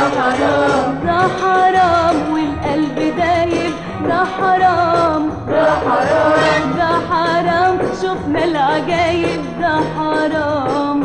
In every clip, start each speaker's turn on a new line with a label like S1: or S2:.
S1: حرام
S2: ده حرام والقلب دايب ده حرام
S1: ده حرام
S2: ده حرام شفنا العجايب ده حرام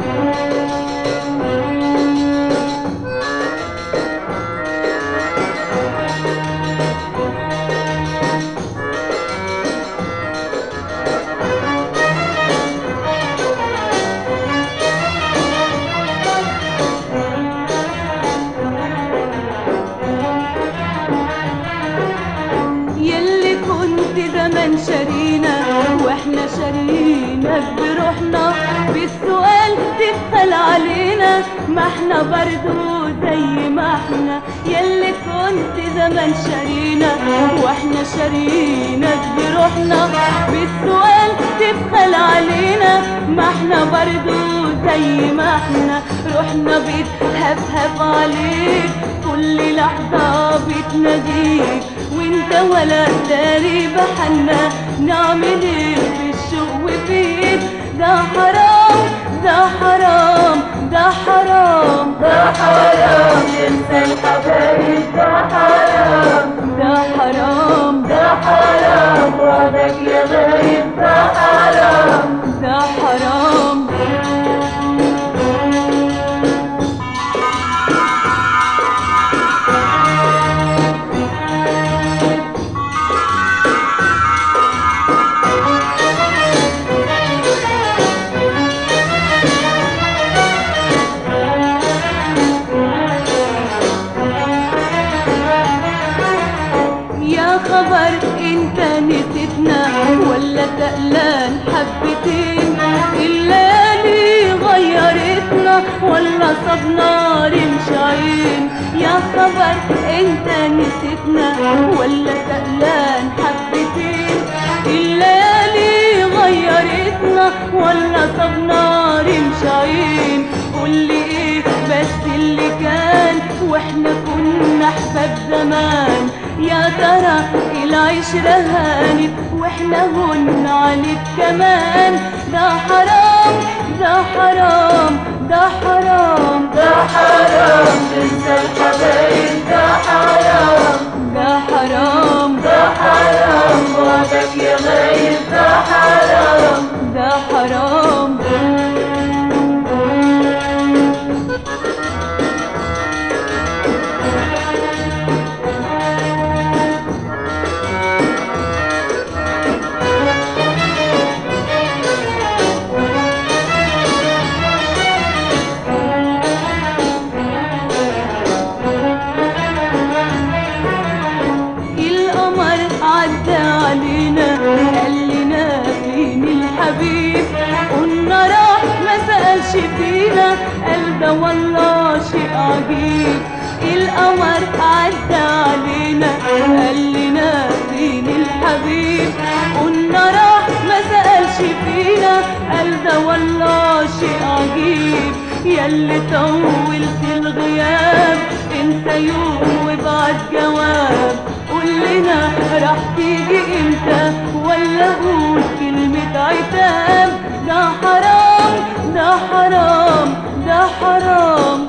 S2: يلي كنت زمان شارينا واحنا شارينك بروحنا بالسؤال تبخل علينا ما احنا برضو زي ما احنا يلي كنت زمان شارينا واحنا شارينك بروحنا بالسؤال تبخل علينا ما احنا برضو زي ما احنا روحنا بتهفهف عليك كل لحظة بتناديك وانت ولا داري بحنا نعمل ايه في الشوق وفيك ده حرام ده حرام ده حرام
S1: ده حرام ننسى الحبايب ده حرام
S2: ده حرام
S1: ده حرام وعدك يا غايب ده حرام
S2: ده حرام يا خبر انت نسيتنا ولا تقلان حبتين الليالي غيرتنا ولا صبنا رمش عين يا خبر انت نسيتنا ولا تقلان حبتين الليالي غيرتنا ولا صبنا رمش عين قولي ايه بس اللي كان واحنا كنا احباب زمان يا ترى العشرة هانت واحنا هن عنك كمان ده حرام ده حرام ده حرام
S1: ده حرام ننسى الحبايب ده حرام
S2: ده حرام
S1: ده حرام وعدك يا غايب ده حرام
S2: ده حرام القمر عدى علينا قال لنا فين الحبيب قلنا راح ما سألش فينا قال ده والله شيء عجيب القمر عدى علينا قال لنا فين الحبيب قلنا راح ما سألش فينا قال ده والله شيء عجيب ياللي طولت الغياب انت يوم وبعد جواب قول لنا راح تيجي امتى ولا قول كلمة عتاب ده حرام ده حرام ده حرام